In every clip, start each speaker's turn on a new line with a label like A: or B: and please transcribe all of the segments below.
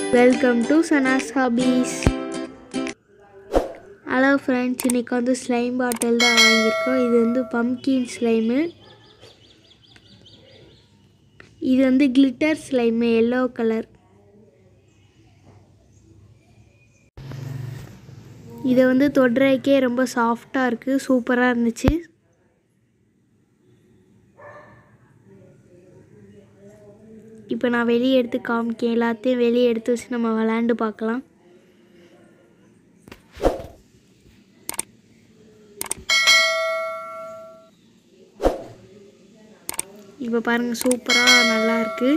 A: welcome to Sana's hobbies hello friends இன்றைக்கி வந்து slime பாட்டில் தான் வாங்கியிருக்கோம் இது வந்து பம்கின் ஸ்லைமு இது வந்து கிளிட்டர் ஸ்லைமு எல்லோ கலர் இதை வந்து தொடுறதுக்கே ரொம்ப சாஃப்டாக இருக்குது சூப்பராக இருந்துச்சு இப்போ நான் வெளியே எடுத்து காமிக்கேன் எல்லாத்தையும் வெளியே எடுத்து வச்சு நம்ம விளாண்டு பார்க்கலாம் இப்போ பாருங்கள் சூப்பராக நல்லா இருக்கு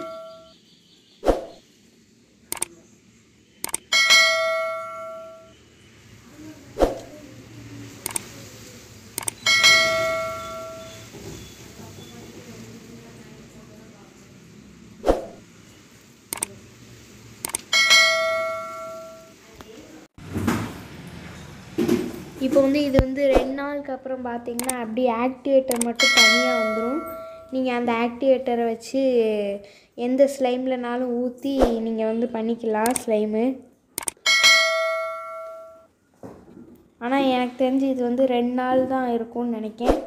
A: இப்போ வந்து இது வந்து ரெண்டு நாளுக்கு அப்புறம் பார்த்தீங்கன்னா அப்படியே ஆக்டிவேட்டர் மட்டும் தனியாக வந்துடும் நீங்கள் அந்த ஆக்டிவேட்டரை வச்சு எந்த ஸ்லைம்லனாலும் ஊற்றி நீங்கள் வந்து பண்ணிக்கலாம் ஸ்லைமு ஆனால் எனக்கு தெரிஞ்சு இது வந்து ரெண்டு நாள் தான் இருக்கும்னு நினைக்கிறேன்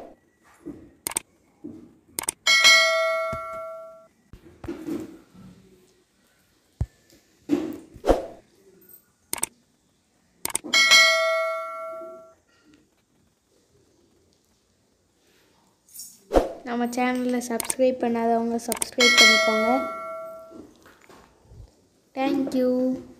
A: நம்ம சேனலில் சப்ஸ்கிரைப் பண்ணாதவங்க சப்ஸ்கிரைப் பண்ணிக்கோங்க தேங்க்யூ